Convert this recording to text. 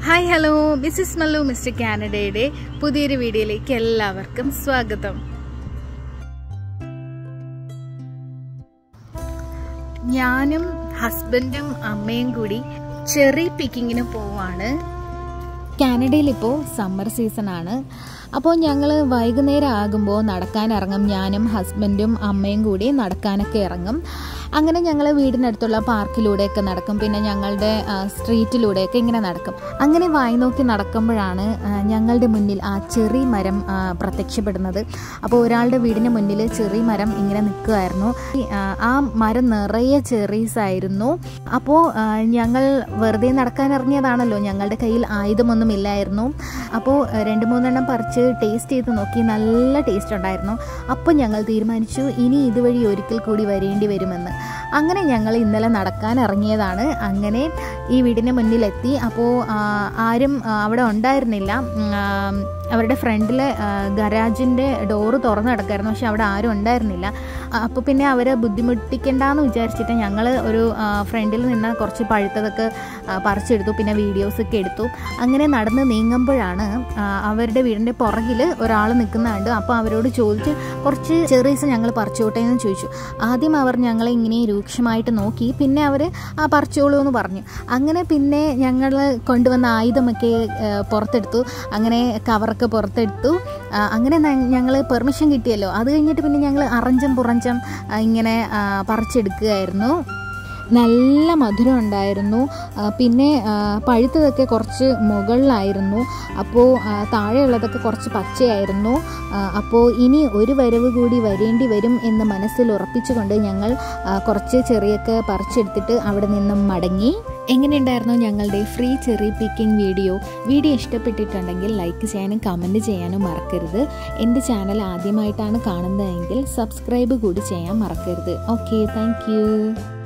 hi hello Mrs Mallu Mr കാനഡയുടെ പുതിയൊരു വീഡിയോയിലേക്ക് എല്ലാവർക്കും സ്വാഗതം ഞാനും ഹസ്ബൻഡും അമ്മയും കൂടി ചെറി പിക്കിങ്ങിന് പോവാണ് കാനഡയിൽ ഇപ്പോൾ സമ്മർ സീസൺ ആണ് അപ്പോൾ ഞങ്ങൾ വൈകുന്നേരം ആകുമ്പോൾ നടക്കാൻ ഇറങ്ങും ഞാനും ഹസ്ബൻഡും അമ്മയും കൂടി നടക്കാനൊക്കെ ഇറങ്ങും അങ്ങനെ ഞങ്ങൾ വീടിനടുത്തുള്ള പാർക്കിലൂടെയൊക്കെ നടക്കും പിന്നെ ഞങ്ങളുടെ ആ, സ്ട്രീറ്റിലൂടെയൊക്കെ ഇങ്ങനെ നടക്കും അങ്ങനെ വായി നോക്കി നടക്കുമ്പോഴാണ് ആ, ഞങ്ങളുടെ മുന്നിൽ ആ ചെറി മരം ആ, പ്രത്യക്ഷപ്പെടുന്നത് അപ്പോൾ ഒരാളുടെ വീടിന് മുന്നിൽ ചെറി മരം ഇങ്ങനെ നിൽക്കുമായിരുന്നു ഈ, ആ, ആ മരം നിറയെ ചെറീസ് ആയിരുന്നു അപ്പോൾ ആ, ഞങ്ങൾ വെറുതെ നടക്കാൻ ഇറങ്ങിയതാണല്ലോ ഞങ്ങളുടെ കയ്യിൽ ആയുധമൊന്നും ഇല്ലായിരുന്നു അപ്പോൾ ആ, രണ്ട് മൂന്നെണ്ണം പറിച്ച് ടേസ്റ്റ് ചെയ്ത് നോക്കി നല്ല ടേസ്റ്റ് ഉണ്ടായിരുന്നു അപ്പോൾ ഞങ്ങൾ തീരുമാനിച്ചു ഇനി ഇതുവഴി ഒരിക്കൽ കൂടി വരേണ്ടി വരുമെന്ന് അങ്ങനെ ഞങ്ങൾ ഇന്നലെ നടക്കാൻ ഇറങ്ങിയതാണ് അങ്ങനെ ഈ വീടിന് മുന്നിലെത്തി അപ്പോൾ ആ, ആരും ആ, അവിടെ ഉണ്ടായിരുന്നില്ല ഉം, ആ, അവരുടെ ഫ്രണ്ടിലെ ഗരാജിൻ്റെ ഡോറ് തുറന്ന് കിടക്കായിരുന്നു പക്ഷെ അവിടെ ആരും ഉണ്ടായിരുന്നില്ല അപ്പോൾ പിന്നെ അവരെ ബുദ്ധിമുട്ടിക്കണ്ടെന്ന് വിചാരിച്ചിട്ട് ഞങ്ങൾ ഒരു ഫ്രണ്ടിൽ നിന്ന് കുറച്ച് പഴുത്തതൊക്കെ ആ, പറിച്ചെടുത്തു പിന്നെ വീഡിയോസൊക്കെ എടുത്തു അങ്ങനെ നടന്ന് നീങ്ങുമ്പോഴാണ് ആ, അവരുടെ വീടിൻ്റെ പുറകിൽ ഒരാൾ നിൽക്കുന്ന കണ്ടു അപ്പോൾ അവരോട് ചോദിച്ച് കുറച്ച് ചെറീസ് ഞങ്ങൾ പറിച്ചോട്ടെ എന്ന് ചോദിച്ചു ആദ്യം അവർ ഞങ്ങളെ ഇങ്ങനെ രൂക്ഷമായിട്ട് നോക്കി പിന്നെ അവർ ആ പറിച്ചോളൂ എന്ന് പറഞ്ഞു അങ്ങനെ പിന്നെ ഞങ്ങൾ കൊണ്ടുവന്ന ആയുധമൊക്കെ ആ, പുറത്തെടുത്തു അങ്ങനെ കവറൊക്കെ പുറത്തെടുത്തു ആ, അങ്ങനെ ഞങ്ങൾ പെർമിഷൻ കിട്ടിയല്ലോ അത് കഴിഞ്ഞിട്ട് പിന്നെ ഞങ്ങൾ അറഞ്ചം പുറഞ്ചം ആ, ഇങ്ങനെ ആ, പറിച്ചെടുക്കുകയായിരുന്നു നല്ല മധുരം ഉണ്ടായിരുന്നു ആ, പിന്നെ ആ, പഴുത്തതൊക്കെ കുറച്ച് മുകളിലായിരുന്നു അപ്പോൾ ആ, താഴെയുള്ളതൊക്കെ കുറച്ച് പച്ചയായിരുന്നു ആ, അപ്പോൾ ഇനി ഒരു വരവ് കൂടി വരേണ്ടി വരും എന്ന് മനസ്സിൽ ഉറപ്പിച്ചുകൊണ്ട് ഞങ്ങൾ ആ, കുറച്ച് ചെറിയൊക്കെ പറിച്ചെടുത്തിട്ട് അവിടെ നിന്നും മടങ്ങി എങ്ങനെയുണ്ടായിരുന്നു ഞങ്ങളുടെ free cherry picking video video ഇഷ്ടപ്പെട്ടിട്ടുണ്ടെങ്കിൽ ലൈക്ക് ചെയ്യാനും കമൻറ്റ് ചെയ്യാനും മറക്കരുത് എൻ്റെ ചാനൽ ആദ്യമായിട്ടാണ് കാണുന്നതെങ്കിൽ സബ്സ്ക്രൈബ് കൂടി ചെയ്യാൻ മറക്കരുത് ഓക്കെ താങ്ക്